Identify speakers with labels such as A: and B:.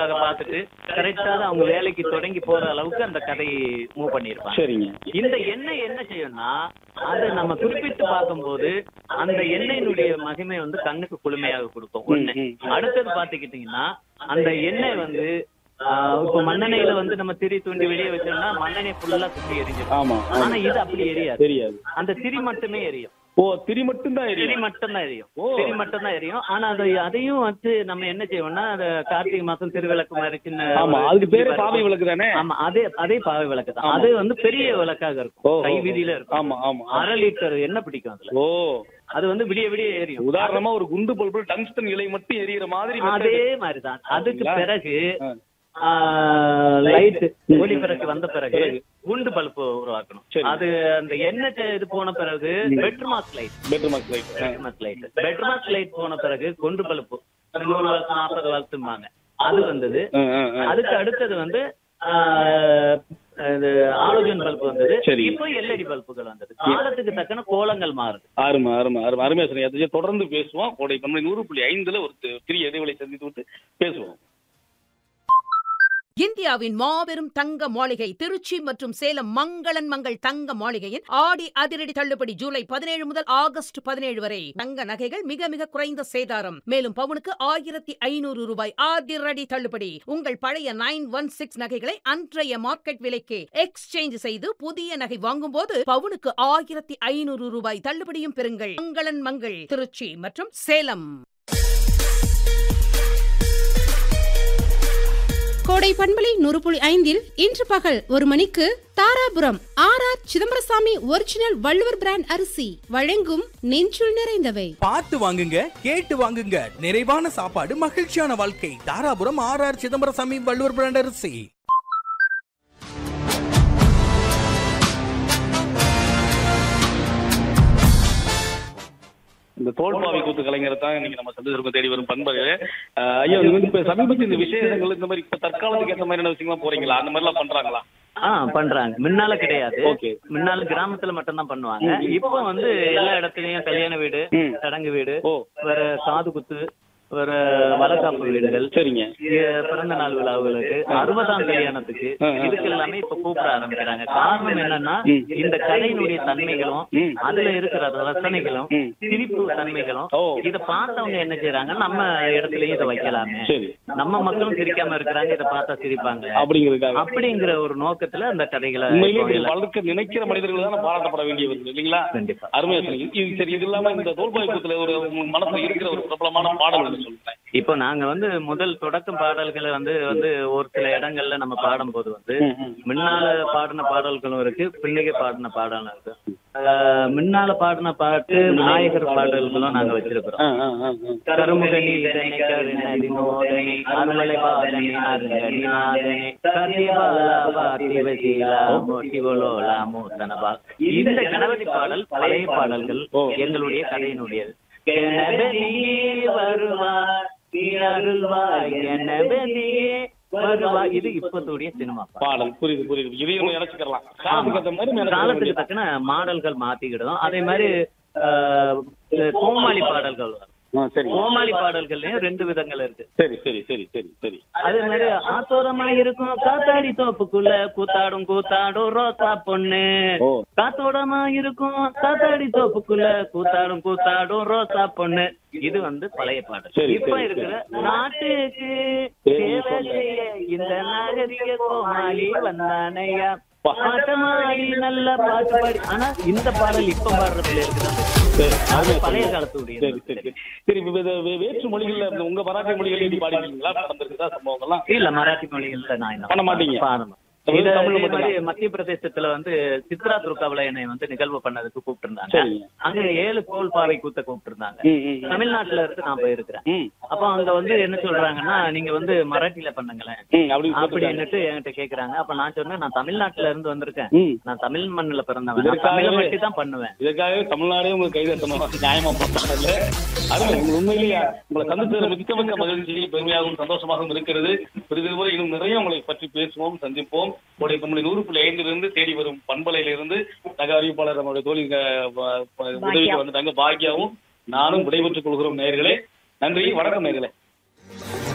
A: கதையாக பார்த்துட்டு கரெக்டாக அவங்க வேலைக்கு தொடங்கி போற அளவுக்கு அந்த கதையை மூவ் பண்ணியிருப்பாங்க
B: சரிங்க
A: இந்த எண்ணெய் என்ன செய்யும்னா அதை நம்ம குறிப்பிட்டு பார்க்கும்போது அந்த எண்ணெயினுடைய மகிமை வந்து கண்ணுக்கு குளுமையாக கொடுக்கும் ஒண்ணு
B: ம், ம்.
A: அடுத்தது பாத்துக்கிட்டீங்கன்னா அந்த எண்ணெய் வந்து ஆஹ், இப்ப மண்ணெண்ணெயில வந்து நம்ம திரி தூண்டி வெளியே வச்சோம்னா மண்ணெண்ணெய் ஃபுல்லா சுத்தி எரிஞ்சிடும்
B: ஆமா ஆமா.
A: ஆனா இது அப்படி எரியாது
B: தெரியாது
A: அந்த திரி மட்டுமே எரியும்
B: ஓ திரி மட்டும் தான்
A: திரி
B: எரியும்
A: மட்டும் தான் எரியும்
B: ஓ.
A: திரி மட்டும் தான் எரியும் ஆனா அது அதையும் வச்சு நம்ம என்ன செய்வோம்னா அந்த கார்த்திகை மாசம் திருவிளக்கு மாதிரி சின்ன
B: ஆமா
A: ஒரு
B: அதுக்கு பேரு
A: திரி
B: பாவை
A: வரும்.
B: விளக்கு தானே
A: ஆமா அதே அதே பாவை விளக்கு தான்
B: ஆமா.
A: அது வந்து பெரிய விளக்காக
B: ஓ,
A: இருக்கும்
B: ஓ,
A: கை
B: ஓ.
A: வீதியில இருக்கும்
B: ஆமா ஆமா
A: அரை லிட்டர் எண்ணெய் பிடிக்கும் அதுல
B: ஓ
A: அது வந்து விடிய விடிய எரியும்
B: உதாரணமா ஒரு குண்டு பல்பு டங்ஸ்டன் இலை மட்டும் எரியிற மாதிரி
A: அதே மாதிரிதான் அதுக்கு
B: அப்படிங்களா?
A: பிறகு
B: ஆ.
A: லைட் ஒளி பிறகு வந்த பிறகு
B: பிறகு.
A: குண்டு பல்பு உருவாக்கணும்
B: சரி.
A: அது அந்த எண்ணெய் இது போன பிறகு petromax light
B: bedroom mark light
A: petromax light petromax light போன பிறகு குண்டு பல்பு நூறு வருஷம் நாற்பது வருஷமாங்க அது வந்தது அதுக்கு அடுத்தது வந்து ஆஹ், இது ஆலோஜன் பல்பு வந்தது
B: சரி.
A: இப்போ எல்இடி பல்புகள் வந்தது காலத்துக்கு தக்கன கோலங்கள் மாறுது
B: அருமை அருமை அருமை அருமையா சொன்னீங்க அதை தொடர்ந்து பேசுவோம் கோடை கம்பெனி நூறு புள்ளி ஐந்துல ஒரு தி- சிறிய இடைவெளி சந்தித்து விட்டு பேசுவோம்
C: இந்தியாவின் மாபெரும் தங்க மாளிகை திருச்சி மற்றும் சேலம் மங்களன் மங்கள் தங்க மாளிகையின் ஆடி அதிரடி தள்ளுபடி ஜூலை பதினேழு முதல் ஆகஸ்ட் பதினேழு வரை தங்க நகைகள் மிக மிக குறைந்த சேதாரம் மேலும் பவுனுக்கு ஆயிரத்தி ஐநூறு ரூபாய் அதிரடி தள்ளுபடி உங்கள் பழைய நைன் ஒன் சிக்ஸ் நகைகளை அன்றைய மார்க்கெட் விலைக்கு எக்ஸ்சேஞ்ச் செய்து புதிய நகை வாங்கும்போது பவுனுக்கு ஆயிரத்தி ஐநூறு ரூபாய் தள்ளுபடியும் பெறுங்கள் மங்களன் மங்கள் திருச்சி மற்றும் சேலம்
D: கோடை பண்பலை நூறு புள்ளி ஐந்தில் இன்று பகல் ஒரு மணிக்கு Dharapuram R R Chidambarasamy original Valluvar brand அரிசி வழங்கும் நெஞ்சுள் நிறைந்தவை
E: பார்த்து வாங்குங்க கேட்டு வாங்குங்க நிறைவான சாப்பாடு மகிழ்ச்சியான வாழ்க்கை Dharapuram R R Chidambarasamy Valluvar brand அரிசி
B: இந்த தோல்பாவை கூத்து கலைஞரை தான் இன்னைக்கு நம்ம சந்திச்சிருக்கோம் தேடி வரும் பண்பு அஹ் ஐயா நீங்க வந்து இப்ப சமீபத்தில் இந்த விசேஷங்கள் இந்த மாதிரி இப்ப தற்காலத்துக்கு ஏற்ற மாதிரியான விஷயங்கள்லாம் போறீங்களா அந்த மாதிரி எல்லாம் பண்றாங்களா
A: ஆ பண்றாங்க முன்னால கிடையாது
B: ஓகே
A: முன்னால கிராமத்துல மட்டும்தான் பண்ணுவாங்க இப்போ வந்து எல்லா இடத்துலயும் கல்யாண வீடு
B: ம்.
A: சடங்கு வீடு
B: ஓ
A: வேற காது குத்து வேற வளகாப்பு வீடுகள்
B: சரிங்க
A: இ- பிறந்த நாள் விழாவுகளுக்கு அறுபதாம் கல்யாணத்துக்கு
B: ஆ, ஆ.
A: இதுக்கு எல்லாமே இப்ப கூப்பிட ஆரம்பிக்கிறாங்க காரணம் என்னன்னா
B: ம்.
A: இந்த கலையினுடைய தன்மைகளும்
B: ம்.
A: அதுல இருக்கிற ரசனைகளும்
B: ம்.
A: சிரிப்பு தன்மைகளும்
B: ஓ.
A: இத பார்த்தவங்க என்ன செய்யறாங்க நம்ம இடத்துலயும் இதை வைக்கலாமே
B: சரி
A: நம்ம மக்களும் சிரிக்காம இருக்கிறாங்க இதை பார்த்தா சிரிப்பாங்க
B: அப்படிங்கிறதுக்காக
A: அப்படிங்கிற ஒரு நோக்கத்துல அந்த கதைகளை
B: உண்மையிலேயே
A: இப்போ
B: இப்படி
A: எல்லாம்
B: வளர்க்க நினைக்கிற மனிதர்கள் தான் பாராட்டப்பட வேண்டியவர் இல்லைங்களா
A: கண்டிப்பா
B: அருமையா சொன்னீங்க இது சரி இது இல்லாம இந்த தோல்பாய் கூத்துல ஒரு உங்க மனசுல இருக்கிற ஒரு பிரபலமான பாடல் சொல்றேன்
A: இப்போ நாங்க வந்து முதல் தொடக்கம் பாடல்களை வந்து வந்து ஒரு சில இடங்கள்ல நம்ம பாடும்போது வந்து முன்னால பாடின பாடல்களும் இருக்கு பிள்ளைக பாடின பாடலும் இருக்கு ஆஹ் முன்னால பாடின பாட்டு நாயகர் பாடல்களும் நாங்க வச்சிருக்கிறோம் கருமுகனி இதனை கருணதி மோதனி அருளலை பாதனி அருங்கடி நாதனி கரியபாலா பார்த்தி வசீலா மோட்டிவலோலா மூத்தனபா இந்த கணபதி பாடல் பழைய பாடல்கள்
B: ஓ.
A: எங்களுடைய கதையினுடையது கணபதியே வருவார் அருள்வாய் கணபதியே வருவாய் இது இப்பத்துடைய சினிமா பாடல்.
B: பாடல் புரியுது புரியுது இதையும் நினைச்சுக்கலாம் காலத்துக்கு ஏற்ற மாதிரி நினைச்சுக்க
A: காலத்துக்கு
B: வேண்டியது.
A: தக்கன மாடல்கள் மாத்திக்கிடும் அதே மாதிரி ஆஹ், கோமாளி பாடல்கள் வரும்.
B: ஆ, சரி
A: கோமாளி பாடல்கள்லயும் ரெண்டு விதங்கள் இருக்கு
B: சரி சரி சரி சரி சரி
A: அதே மாதிரி ஆத்தோரமா இருக்கும் காத்தாடி தோப்புக்குள்ள கூத்தாடும் கூத்தாடும் ரோசா பொண்ணு
B: ஓ
A: காத்தோடமா இருக்கும் காத்தாடி தோப்புக்குள்ள கூத்தாடும் கூத்தாடும் ரோசா பொண்ணு இது வந்து பழைய பாடல்
B: சரி,
A: இப்ப
B: சரி,
A: இருக்கிற
B: சரி.
A: நாட்டுக்கு
B: சரி,
A: சேவை செய்ய இந்த நாகரிக கோமாளி வந்தானையா பாட்டமாடி நல்ல பாட்டு பாடி ஆனா இந்த பாடல் இப்ப பாடுற பிள்ளைகளுக்கு தான்
B: சரி
A: அது
B: அருமையா
A: பழைய
B: சொன்னீங்க.
A: காலத்துடைய
B: சரி சரி சரி சரி இப்ப இது வே- வேற்று மொழிகள்ல இந்த உங்க மராட்டி மொழிகள் எப்படி பாடிருக்கீங்களா நடந்திருக்குதா சம்பவங்கள்லாம்
A: இல்ல மராட்டி மொழிகள்ல நான் என்ன
B: பண்ண மாட்டீங்க?
A: பாடணும்
B: வெறும்
A: இது
B: தமிழ்ல
A: இதே மாதிரி
B: மட்டும்தான்.
A: மத்திய பிரதேசத்துல வந்து சித்ரா துர்காவில என்னை வந்து நிகழ்வு பண்ணதுக்கு கூப்பிட்டு இருந்தாங்க
B: சரிங்க
A: அங்க ஏழு கோல் பாவை கூத்த கூப்பிட்டு இருந்தாங்க
B: ம், ம், ம்.
A: தமிழ்நாட்டுல இருந்து நான் போயிருக்கிறேன்
B: ம்
A: அப்ப அங்க வந்து என்ன சொல்றாங்கன்னா நீங்க வந்து மராட்டியில பண்ணுங்களேன்
B: ம் அப்படி போட்டுருக்காங்க.
A: அப்படின்னுட்டு என்கிட்ட கேக்குறாங்க அப்ப நான் சொன்னேன் நான் தமிழ்நாட்டுல இருந்து வந்திருக்கேன்
B: ம்
A: நான் தமிழ் மண்ணுல பிறந்தவன் நான்
B: இதற்காகவே-
A: தமிழை மட்டும் தான் பண்ணுவேன்
B: இதற்காகவே தமிழ்நாடே உங்களுக்கு கை தட்டணும் நியாயமா போட்டாங்கல்ல அது உங்க உண்மையிலேயே உங்களை சந்தித்ததில் மிக்க மிக்க மகிழ்ச்சி பெருமையாகவும் சந்தோஷமாகவும் இருக்கிறது இது வரை இன்னும் நிறைய உங்களை பற்றி பேசுவோம் சந்திப்போம் உடைய நம்முடைய நூறு புள்ளி ஐந்திலிருந்து தேடி வரும் பண்பலையிலிருந்து சக அறிவிப்பாளர் நம்முடைய தோழி அஹ், ப- ப- உதவிக்கு வந்துட்டாங்க பாக்கியாவும் நானும் விடைபெற்றுக் கொள்கிறோம் நேயர்களே நன்றி வணக்கம் நேயர்களே